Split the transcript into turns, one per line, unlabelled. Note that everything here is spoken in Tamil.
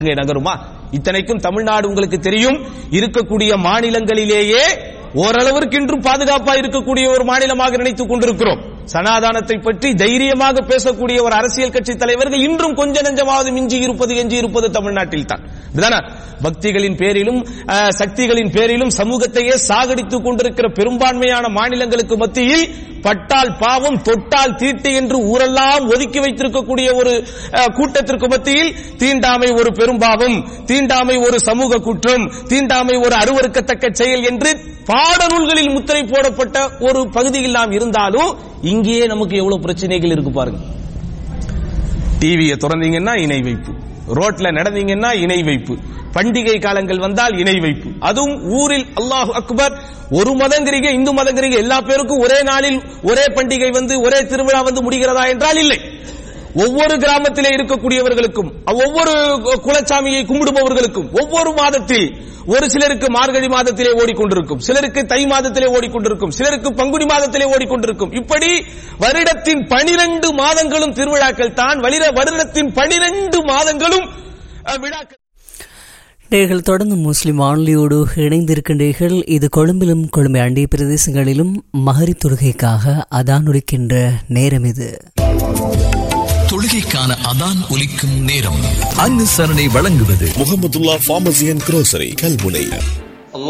இங்கே நகருமா இத்தனைக்கும் தமிழ்நாடு உங்களுக்கு தெரியும் இருக்கக்கூடிய மாநிலங்களிலேயே ஓரளவிற்கு இன்றும் பாதுகாப்பா இருக்கக்கூடிய ஒரு மாநிலமாக நினைத்துக் கொண்டிருக்கிறோம் சனாதானத்தை பற்றி தைரியமாக பேசக்கூடிய ஒரு அரசியல் கட்சி தலைவர்கள் இன்றும் கொஞ்ச நெஞ்சமாவது மிஞ்சி இருப்பது எஞ்சி இருப்பது தமிழ்நாட்டில் தான் இதுதானே? பக்திகளின் பேரிலும் அஹ், சக்திகளின் பேரிலும் சமூகத்தையே சாகடித்துக் கொண்டிருக்கிற பெரும்பான்மையான மாநிலங்களுக்கு மத்தியில் பட்டால் பாவம் தொட்டால் தீட்டு என்று ஊரெல்லாம் ஒதுக்கி வைத்திருக்கக்கூடிய ஒரு அஹ், கூட்டத்திற்கு மத்தியில் தீண்டாமை ஒரு பெரும்பாவம் தீண்டாமை ஒரு சமூக குற்றம் தீண்டாமை ஒரு அருவருக்கத்தக்க செயல் என்று பாடநூல்களில் முத்திரை போடப்பட்ட ஒரு பகுதியில் நாம் இருந்தாலும் இங்கேயே நமக்கு எவ்வளவு பிரச்சனைகள் இருக்கு பாருங்க டிவியை திறந்தீங்கன்னா இணை வைப்பு ரோட்ல நடந்தீங்கன்னா இணை வைப்பு பண்டிகை காலங்கள் வந்தால் இணை வைப்பு அதுவும் ஊரில் அல்லாஹ் அக்பர் ஒரு மதங்கிறீங்க இந்து மதங்கிறீங்க எல்லா பேருக்கும் ஒரே நாளில் ஒரே பண்டிகை வந்து ஒரே திருவிழா வந்து முடிகிறதா என்றால் இல்லை ஒவ்வொரு கிராமத்திலே இருக்கக்கூடியவர்களுக்கும் ஒவ்வொரு குலச்சாமியை கும்பிடுபவர்களுக்கும் ஒவ்வொரு மாதத்தில் ஒரு சிலருக்கு மார்கழி மாதத்திலே ஓடிக்கொண்டிருக்கும் சிலருக்கு தை மாதத்திலே ஓடிக்கொண்டிருக்கும் சிலருக்கு பங்குனி மாதத்திலே ஓடிக்கொண்டிருக்கும் இப்படி வருடத்தின் பனிரெண்டு மாதங்களும் திருவிழாக்கள் தான் வலிர- வருடத்தின் பனிரெண்டு மாதங்களும் அஹ், விழாக்கள்
நேர்கள் தொடர்ந்து முஸ்லிம் வானொலியோடு இணைந்திருக்கின்றீர்கள் இது கொழும்பிலும் கொழும்பை அண்டிய பிரதேசங்களிலும் மகரி தொழுகைக்காக அதான் உரைக்கின்ற நேரம் இது
தொழுகைக்கான அதான் ஒலிக்கும் நேரம் அனுசரணை வழங்குவது
Muhammadullah pharmacy and grocery Kalmunai